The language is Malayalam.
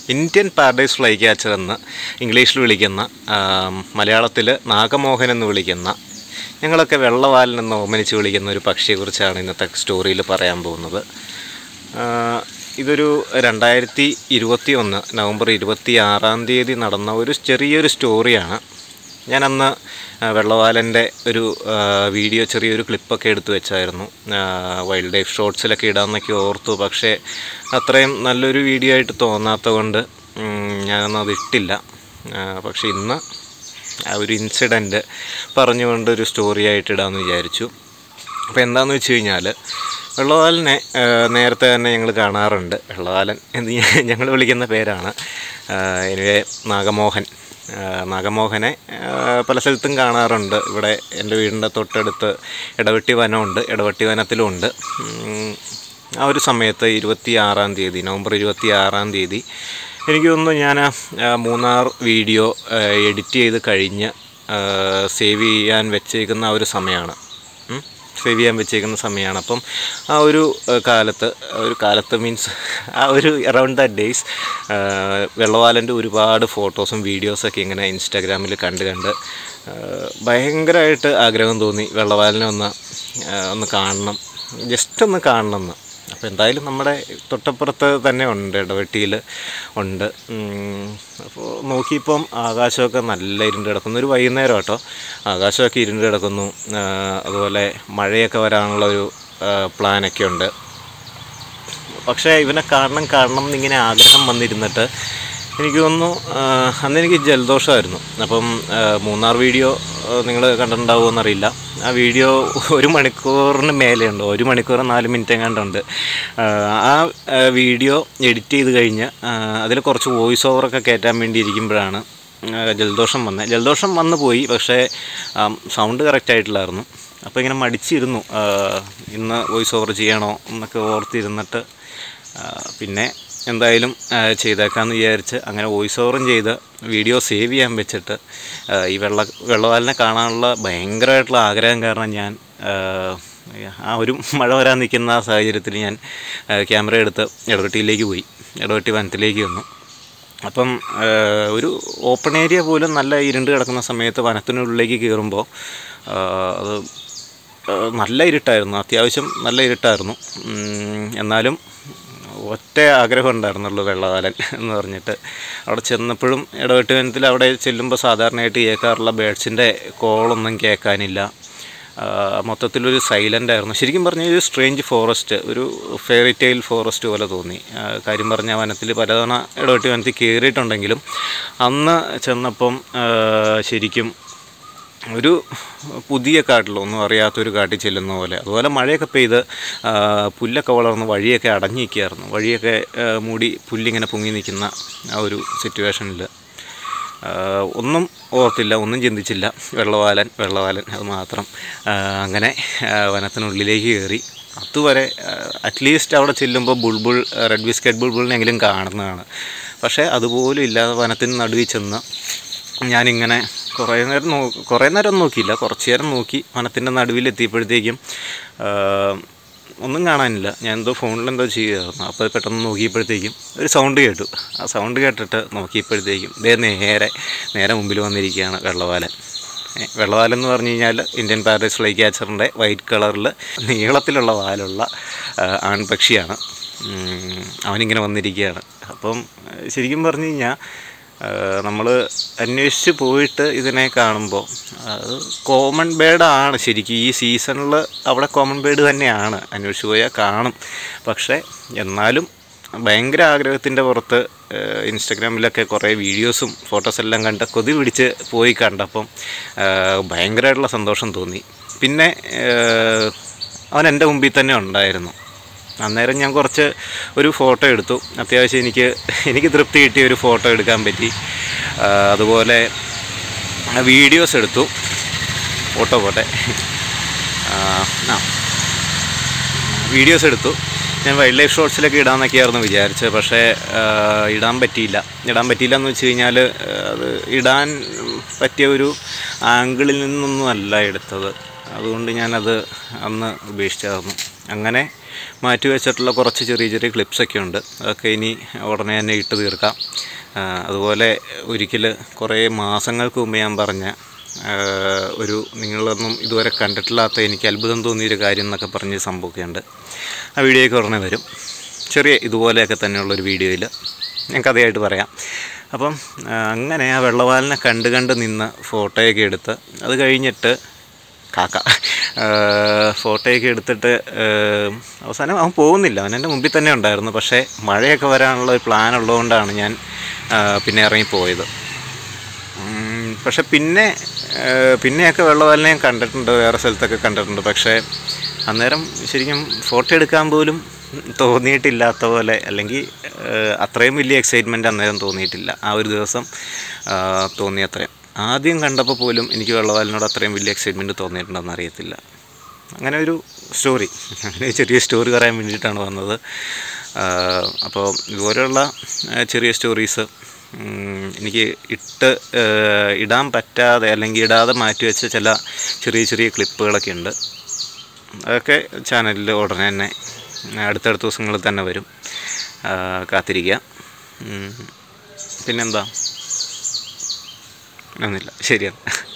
ഇന്ത്യൻ പാരഡൈസ് ഫ്ലൈ ക്യാച്ചർ എന്ന് ഇംഗ്ലീഷിൽ വിളിക്കുന്ന മലയാളത്തിൽ നാഗമോഹൻ എന്ന് വിളിക്കുന്ന ഞങ്ങളൊക്കെ വെള്ളവാലിൽ നിന്ന് ഓമനിച്ച് വിളിക്കുന്ന ഒരു പക്ഷിയെക്കുറിച്ചാണ് ഇന്നത്തെ സ്റ്റോറിയിൽ പറയാൻ പോകുന്നത് ആ, ഇതൊരു രണ്ടായിരത്തി ഇരുപത്തി ഒന്ന് നവംബർ ഇരുപത്തി ആറാം തീയതി നടന്ന ഒരു ചെറിയൊരു സ്റ്റോറിയാണ് ഞാൻ അന്ന് ആ, വെള്ളവാലൻ്റെ ഒരു ആ, വീഡിയോ ചെറിയൊരു ക്ലിപ്പൊക്കെ എടുത്തു വെച്ചായിരുന്നു ആ, വൈൽഡ് ലൈഫ് ഷോർട്സിലൊക്കെ ഇടാമെന്നൊക്കെ ഓർത്തു പക്ഷേ അത്രയും നല്ലൊരു വീഡിയോ ആയിട്ട് തോന്നാത്ത കൊണ്ട് ഞാനത് ഇട്ടില്ല ആ, പക്ഷേ ഇന്ന് ആ ഒരു ഇൻസിഡൻറ്റ് പറഞ്ഞുകൊണ്ട് ഒരു സ്റ്റോറി ആയിട്ട് ഇടാമെന്ന് വിചാരിച്ചു അപ്പോൾ എന്താണെന്ന് വെച്ച് കഴിഞ്ഞാൽ വെള്ളവാലനെ ആ, നേരത്തെ തന്നെ ഞങ്ങൾ കാണാറുണ്ട് വെള്ളവാലൻ എന്ന് ഞങ്ങൾ വിളിക്കുന്ന പേരാണ് എനിവേ നാഗമോഹൻ ആ, നാഗമോഹനെ ആ, പല സ്ഥലത്തും കാണാറുണ്ട് ഇവിടെ എൻ്റെ വീടിൻ്റെ തൊട്ടടുത്ത് ഇടവെട്ടി വനമുണ്ട് ഇടവെട്ടി വനത്തിലുമുണ്ട് ഉം, ആ ഒരു സമയത്ത് ഇരുപത്തി ആറാം തീയതി നവംബർ ഇരുപത്തി ആറാം തീയതി എനിക്ക് തോന്നുന്നു ഞാൻ ആ, മൂന്നാർ വീഡിയോ എഡിറ്റ് ചെയ്ത് കഴിഞ്ഞ് സേവ് ചെയ്യാൻ വെച്ചേക്കുന്ന ആ ഒരു സമയമാണ് ഉം. സേവ് ചെയ്യാൻ വെച്ചേക്കുന്ന സമയമാണ് അപ്പം ആ ഒരു ആ, കാലത്ത് ആ ഒരു കാലത്ത് മീൻസ് ആ ഒരു അറൗണ്ട് ദാറ്റ് ഡേയ്സ് വെള്ളവാലൻ്റെ ഒരുപാട് ഫോട്ടോസും വീഡിയോസൊക്കെ ഇങ്ങനെ ഇൻസ്റ്റാഗ്രാമിൽ കണ്ട് കണ്ട് ആ, ഭയങ്കരമായിട്ട് ആഗ്രഹം തോന്നി വെള്ളവാലിനെ ഒന്ന് ആ, ഒന്ന് കാണണം ജസ്റ്റ് ഒന്ന് കാണണം എന്ന് അപ്പോൾ എന്തായാലും നമ്മുടെ തൊട്ടപ്പുറത്ത് തന്നെ ഉണ്ട് ഇടവെട്ടിയിൽ ഉണ്ട് ഉം, അപ്പോൾ നോക്കിയപ്പം ആകാശമൊക്കെ നല്ല ഇരുണ്ട് കിടക്കുന്നു ഒരു വൈകുന്നേരം കേട്ടോ ആകാശമൊക്കെ ഇരുണ്ട് കിടക്കുന്നു ആ, അതുപോലെ മഴയൊക്കെ വരാനുള്ള ഒരു ആ, പ്ലാനൊക്കെ ഉണ്ട് പക്ഷേ ഇവനെ കാണണം കാണണം എന്നിങ്ങനെ ആഗ്രഹം വന്നിരുന്നിട്ട് എനിക്ക് തോന്നുന്നു ആ, അന്ന് എനിക്ക് ജലദോഷമായിരുന്നു അപ്പം ആ, മൂന്നാർ വീഡിയോ നിങ്ങൾ കണ്ടിട്ടുണ്ടാവുമോ എന്നറിയില്ല ആ വീഡിയോ ഒരു മണിക്കൂറിന് മേലെയുണ്ട് ഒരു മണിക്കൂർ നാല് മിനിറ്റ് എങ്ങാണ്ടുണ്ട് ആ, ആ ആ, വീഡിയോ എഡിറ്റ് ചെയ്ത് കഴിഞ്ഞ് അതിൽ കുറച്ച് വോയിസ് ഓവറൊക്കെ കയറ്റാൻ വേണ്ടി ഇരിക്കുമ്പോഴാണ് ആ, ജലദോഷം വന്നത് ജലദോഷം വന്നു പോയി പക്ഷേ സൗണ്ട് കറക്റ്റ് ആയിട്ടില്ലായിരുന്നു അപ്പോൾ ഇങ്ങനെ മടിച്ചിരുന്നു ആ, ഇന്ന് വോയിസ് ഓവർ ചെയ്യണോ എന്നൊക്കെ ഓർത്തിരുന്നിട്ട് ആ, പിന്നെ എന്തായാലും ആ, ചെയ്തേക്കാമെന്ന് വിചാരിച്ച് അങ്ങനെ വോയിസ് ഓവറും ചെയ്ത് വീഡിയോ സേവ് ചെയ്യാൻ വെച്ചിട്ട് ആ, ഈ വെള്ള വെള്ളവാലിനെ കാണാനുള്ള ഭയങ്കരമായിട്ടുള്ള ആഗ്രഹം കാരണം ഞാൻ ആ, ആ ഒരു മഴ വരാൻ നിൽക്കുന്ന ആ സാഹചര്യത്തിൽ ഞാൻ ആ, ക്യാമറ എടുത്ത് ഇടവെട്ടിയിലേക്ക് പോയി ഇടവെട്ടി വനത്തിലേക്ക് വന്നു അപ്പം ആ, ഒരു ഓപ്പൺ ഏരിയ പോലും നല്ല ഇരുണ്ട് കിടക്കുന്ന സമയത്ത് വനത്തിനുള്ളിലേക്ക് കയറുമ്പോൾ ആ, അത് ആ, നല്ല ഇരുട്ടായിരുന്നു അത്യാവശ്യം നല്ല ഇരുട്ടായിരുന്നു ഉം, എന്നാലും ഒറ്റ ആഗ്രഹം ഉണ്ടായിരുന്നുള്ളൂ വെള്ളവാലൻ എന്ന് പറഞ്ഞിട്ട് അവിടെ ചെന്നപ്പോഴും ഇടവെട്ട് വനത്തിൽ അവിടെ ചെല്ലുമ്പോൾ സാധാരണയായിട്ട് കേൾക്കാറുള്ള ബേഡ്സിൻ്റെ കോളൊന്നും കേൾക്കാനില്ല ആ, മൊത്തത്തിലൊരു സൈലൻ്റ് ആയിരുന്നു ശരിക്കും പറഞ്ഞാൽ ഒരു സ്ട്രേഞ്ച് ഫോറസ്റ്റ് ഒരു ഫെയറി ടെയിൽ ഫോറസ്റ്റ് പോലെ തോന്നി ആ, കാര്യം പറഞ്ഞാൽ വനത്തിൽ പലതവണ ഇടവെട്ടി വനത്തിൽ കയറിയിട്ടുണ്ടെങ്കിലും അന്ന് ചെന്നപ്പം ആ, ശരിക്കും ഒരു പുതിയ കാട്ടിൽ ഒന്നും അറിയാത്തൊരു കാട്ടിൽ ചെല്ലുന്ന പോലെ അതുപോലെ മഴയൊക്കെ പെയ്ത് ആ, പുല്ലൊക്കെ വളർന്ന് വഴിയൊക്കെ അടഞ്ഞു നിൽക്കുകയായിരുന്നു വഴിയൊക്കെ ആ, മൂടി പുല്ലിങ്ങനെ പൊങ്ങി നിൽക്കുന്ന ആ ഒരു സിറ്റുവേഷനിൽ ഒന്നും ഓർത്തില്ല ഒന്നും ചിന്തിച്ചില്ല വെള്ളവാലൻ വെള്ളവാലൻ അത് മാത്രം ആ, അങ്ങനെ ആ, വനത്തിനുള്ളിലേക്ക് കയറി അതുവരെ അറ്റ്ലീസ്റ്റ് അവിടെ ചെല്ലുമ്പോൾ ബുൾബുൾ റെഡ് ബിസ്ക്കറ്റ് ബുൾബുളിനെങ്കിലും കാണുന്നതാണ് പക്ഷേ അതുപോലും ഇല്ലാതെ വനത്തിന് നടുവിൽ ചെന്ന് ഞാനിങ്ങനെ കുറേ നേരം നോ കുറേ നേരം നോക്കിയില്ല കുറച്ച് നേരം നോക്കി വനത്തിൻ്റെ നടുവിൽ എത്തിയപ്പോഴത്തേക്കും ആ, ഒന്നും കാണാനില്ല ഞാൻ എന്തോ ഫോണിൽ എന്തോ ചെയ്യുമായിരുന്നു അപ്പോൾ പെട്ടെന്ന് നോക്കിയപ്പോഴത്തേക്കും ഒരു സൗണ്ട് കേട്ടു ആ സൗണ്ട് കേട്ടിട്ട് നോക്കിയപ്പോഴത്തേക്കും ദേ നേരെ നേരെ മുമ്പിൽ വന്നിരിക്കുകയാണ് വെള്ളവാലൻ ഏ, വെള്ളവാലൻ എന്ന് പറഞ്ഞു കഴിഞ്ഞാൽ ഇന്ത്യൻ പാരഡൈസ് ഫ്ലൈ ക്യാച്ചറിൻ്റെ വൈറ്റ് കളറിൽ നീളത്തിലുള്ള വാലുള്ള ആ, ആൺപക്ഷിയാണ് ഉം, അവനിങ്ങനെ വന്നിരിക്കുകയാണ് അപ്പം ആ, ശരിക്കും പറഞ്ഞു കഴിഞ്ഞാൽ നമ്മൾ അന്വേഷിച്ച് പോയിട്ട് ഇതിനെ കാണുമ്പോൾ അത് കോമൺ ബേഡാണ് ശരിക്കും ഈ സീസണിൽ അവിടെ കോമൺ ബേഡ് തന്നെയാണ് അന്വേഷിച്ച് പോയാൽ കാണും പക്ഷേ എന്നാലും ഭയങ്കര ആഗ്രഹത്തിൻ്റെ പുറത്ത് ഏഹ്, ഇൻസ്റ്റഗ്രാമിലൊക്കെ കുറേ വീഡിയോസും ഫോട്ടോസെല്ലാം കണ്ട് കൊതി പിടിച്ച് പോയി കണ്ടപ്പം ഏഹ്, ഭയങ്കരമായിട്ടുള്ള സന്തോഷം തോന്നി പിന്നെ ഏഹ്, അവൻ എൻ്റെ മുമ്പിൽ തന്നെ ഉണ്ടായിരുന്നു അന്നേരം ഞാൻ കുറച്ച് ഒരു ഫോട്ടോ എടുത്തു അത്യാവശ്യം എനിക്ക് എനിക്ക് തൃപ്തി കിട്ടിയ ഒരു ഫോട്ടോ എടുക്കാൻ പറ്റി ആ, അതുപോലെ വീഡിയോസ് എടുത്തു ഫോട്ടോ പോട്ടെ ആ ആ. വീഡിയോസ് എടുത്തു ഞാൻ വൈൽഡ് ലൈഫ് ഷോർട്സിലൊക്കെ ഇടാമെന്നൊക്കെയായിരുന്നു വിചാരിച്ചത് പക്ഷേ ആ, ഇടാൻ പറ്റിയില്ല ഇടാൻ പറ്റിയില്ല എന്ന് വെച്ച് കഴിഞ്ഞാൽ അത് ഇടാൻ പറ്റിയ ഒരു ആംഗിളിൽ നിന്നൊന്നും അല്ല എടുത്തത് അതുകൊണ്ട് ഞാനത് അന്ന് ഉപേക്ഷിച്ചായിരുന്നു അങ്ങനെ മാറ്റി വെച്ചിട്ടുള്ള കുറച്ച് ചെറിയ ചെറിയ ക്ലിപ്സൊക്കെ ഉണ്ട് അതൊക്കെ ഇനി ഉടനെ തന്നെ ഇട്ട് തീർക്കാം ആ, അതുപോലെ ഒരിക്കൽ കുറേ മാസങ്ങൾക്ക് മുമ്പ് ഞാൻ പറഞ്ഞ ആ, ഒരു നിങ്ങളൊന്നും ഇതുവരെ കണ്ടിട്ടില്ലാത്ത എനിക്ക് അത്ഭുതം തോന്നിയൊരു കാര്യം എന്നൊക്കെ പറഞ്ഞ സംഭവമൊക്കെ ഉണ്ട് ആ വീഡിയോയൊക്കെ ഉടനെ വരും ചെറിയ ഇതുപോലെയൊക്കെ തന്നെയുള്ളൊരു വീഡിയോയിൽ ഞാൻ കഥയായിട്ട് പറയാം അപ്പം ആ, അങ്ങനെ ആ വെള്ളവാലിനെ കണ്ട് കണ്ട് നിന്ന് ഫോട്ടോയൊക്കെ എടുത്ത് അത് കഴിഞ്ഞിട്ട് കാക്ക ആ, ഫോട്ടോയൊക്കെ എടുത്തിട്ട് ആ, അവസാനം അവൻ പോകുന്നില്ല അവൻ എൻ്റെ മുമ്പിൽ തന്നെ ഉണ്ടായിരുന്നു പക്ഷേ മഴയൊക്കെ വരാനുള്ള ഒരു പ്ലാൻ ഉള്ളതുകൊണ്ടാണ് ഞാൻ ആ, പിന്നെ ഇറങ്ങിപ്പോയത് ഉം, പക്ഷെ പിന്നെ ആ, പിന്നെയൊക്കെ വെള്ളവാലിനെ ഞാൻ കണ്ടിട്ടുണ്ട് വേറെ സ്ഥലത്തൊക്കെ കണ്ടിട്ടുണ്ട് പക്ഷേ അന്നേരം ശരിക്കും ഫോട്ടോ എടുക്കാൻ പോലും തോന്നിയിട്ടില്ലാത്ത പോലെ അല്ലെങ്കിൽ ആ, അത്രയും വലിയ എക്സൈറ്റ്മെൻറ്റ് അന്നേരം തോന്നിയിട്ടില്ല ആ ഒരു ദിവസം ആ, തോന്നിയ അത്രയും ആദ്യം കണ്ടപ്പോൾ പോലും എനിക്ക് വെള്ളവാലിനോട് അത്രയും വലിയ എക്സൈറ്റ്മെൻറ്റ് തോന്നിയിട്ടുണ്ടെന്ന് അറിയത്തില്ല അങ്ങനെ ഒരു സ്റ്റോറി അങ്ങനെ ഒരു ചെറിയ സ്റ്റോറി പറയാൻ വേണ്ടിയിട്ടാണ് വന്നത് അപ്പോൾ ഇതുപോലെയുള്ള ആ, ചെറിയ സ്റ്റോറീസ് ഉം, എനിക്ക് ഇട്ട് ഏഹ്, ഇടാൻ പറ്റാതെ അല്ലെങ്കിൽ ഇടാതെ മാറ്റി വെച്ച ചില ചെറിയ ചെറിയ ക്ലിപ്പുകളൊക്കെ ഉണ്ട് അതൊക്കെ ചാനലിൽ ഉടനെ തന്നെ അടുത്തടുത്ത ദിവസങ്ങളിൽ തന്നെ വരും ആ, കാത്തിരിക്കുക ഉം, പിന്നെന്താ ഒന്നുമില്ല ശരിയാണ്